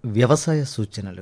వ్యవసాయ సూచనలు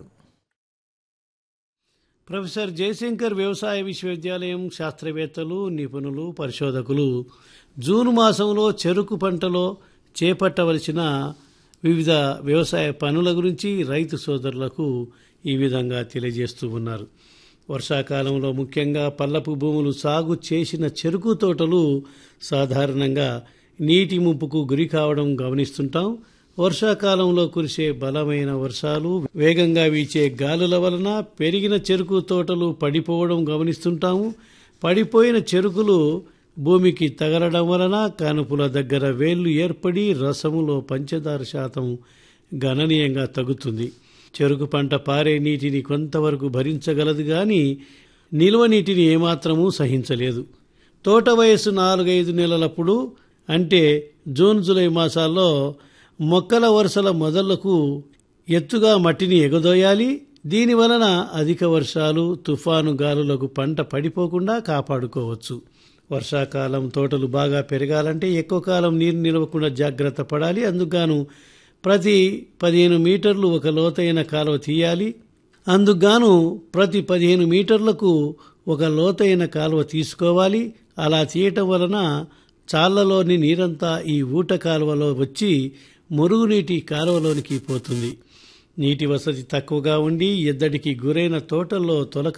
ప్రొఫెసర్ జయశంకర్ వ్యవసాయ విశ్వవిద్యాలయం శాస్త్రవేత్తలు నిపుణులు పరిశోధకులు జూన్ మాసంలో చెరుకు పంటలో చేపట్టవలసిన వివిధ వ్యవసాయ పనుల గురించి రైతు సోదరులకు ఈ విధంగా తెలియజేస్తూ ఉన్నారు వర్షాకాలంలో ముఖ్యంగా పల్లపు భూములు సాగు చేసిన చెరుకు తోటలు సాధారణంగా నీటి ముంపుకు గురి కావడం గమనిస్తుంటాం వర్షాకాలంలో కురిసే బలమైన వర్షాలు వేగంగా వీచే గాలుల వలన పెరిగిన చెరుకు తోటలు పడిపోవడం గమనిస్తుంటాము పడిపోయిన చెరుకులు భూమికి తగలడం వలన కానుపుల దగ్గర వేళ్లు ఏర్పడి రసములో పంచదార శాతం గణనీయంగా తగ్గుతుంది చెరుకు పంట పారే నీటిని కొంతవరకు భరించగలదు గాని నిల్వ నీటిని ఏమాత్రమూ సహించలేదు తోట వయస్సు నాలుగైదు నెలలప్పుడు అంటే జూన్ జూలై మాసాల్లో మొక్కల వరుసల మొదళ్లకు ఎత్తుగా మట్టిని ఎగదోయాలి దీని వలన అధిక వర్షాలు తుఫాను గాలులకు పంట పడిపోకుండా కాపాడుకోవచ్చు వర్షాకాలం తోటలు బాగా పెరగాలంటే ఎక్కువ కాలం నీరు నిలవకుండా జాగ్రత్త పడాలి అందుకుగాను ప్రతి పదిహేను మీటర్లు ఒక లోతైన కాలువ తీయాలి అందుకుగాను ప్రతి పదిహేను మీటర్లకు ఒక లోతైన కాలువ తీసుకోవాలి అలా తీయటం వలన చాళ్లలోని నీరంతా ఈ ఊట కాలువలో వచ్చి మురుగునీటి కాలువలోనికి పోతుంది నీటి వసతి తక్కువగా ఉండి ఎద్దడికి గురైన తోటల్లో తొలక